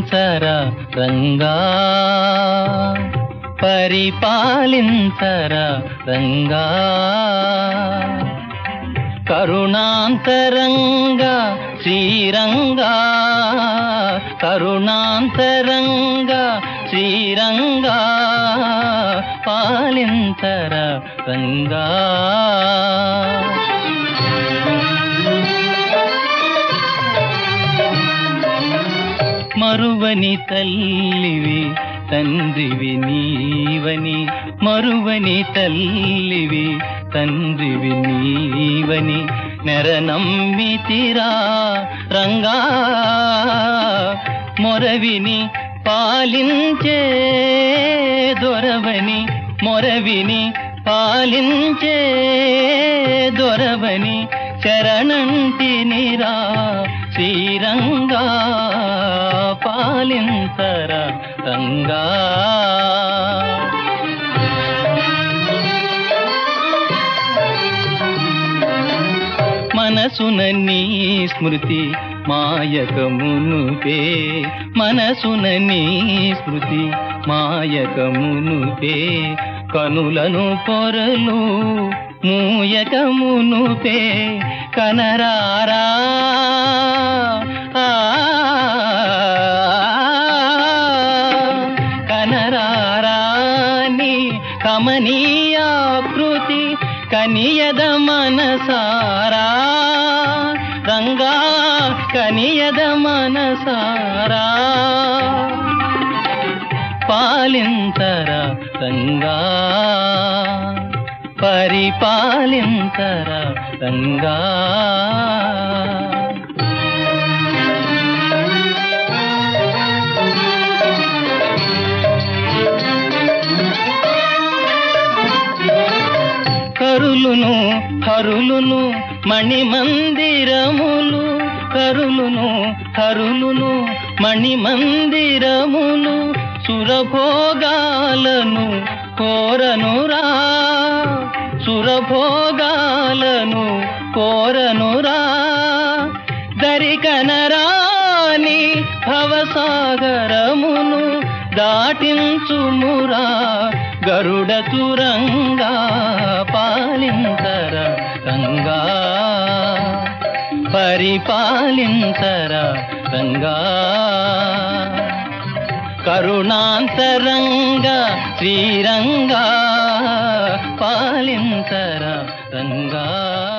పాలించరా రంగా పరిపాలించరా రంగా కరుణాంతరంగా శ్రీరంగా కరుణాంతరంగా శ్రీరంగా పాలింతర రంగా మరువని తల్లివి తండ్రివి నీవని మరువని తల్లివి తండ్రివి నీవని నెరనమ్మితిరా రంగా మొరవిని పాలించే దొరవని మొరవిని పాలించే దొరవని శరణంటినిరా శ్రీరంగా పాలింతర రంగా మనసున నీ స్మృతి మాయకమునుపే మనసున నీ స్మృతి మాయకమునుపే కనులను పొరలు మూయకమునుపే కనరారా ఆ, కనరారాని కమనీయాకృతి కనియద మనసారా రంగా కనియద మనసారా పాలింతర రంగా పరిపాలింతర రంగా కరులును హరులును మణిమందిరములు కరులును హరులును మణిమందిరములు సురభోగాలను కోరనురా సురభోగాలను కోరనురా దరికనరాని భవసాగరమును దాటించుమురా గరుడ తురంగా పాలింతర రంగా పరిపాలింతర రంగా కరుణాంతరంగా శ్రీరంగా పాలింతర రంగా